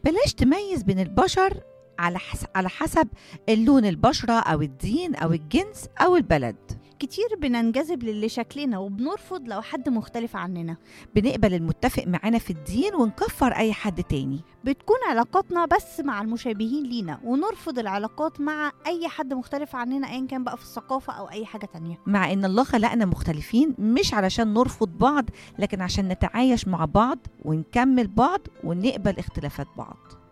بلاش تميز بين البشر على حسب على حسب اللون البشرة أو الدين أو الجنس أو البلد كتير بننجذب للي شكلنا وبنرفض لو حد مختلف عننا بنقبل المتفق معانا في الدين ونكفر أي حد تاني بتكون علاقاتنا بس مع المشابهين لينا ونرفض العلاقات مع أي حد مختلف عننا أيا كان بقى في الثقافة أو أي حاجة تانية مع إن الله خلقنا مختلفين مش علشان نرفض بعض لكن عشان نتعايش مع بعض ونكمل بعض ونقبل اختلافات بعض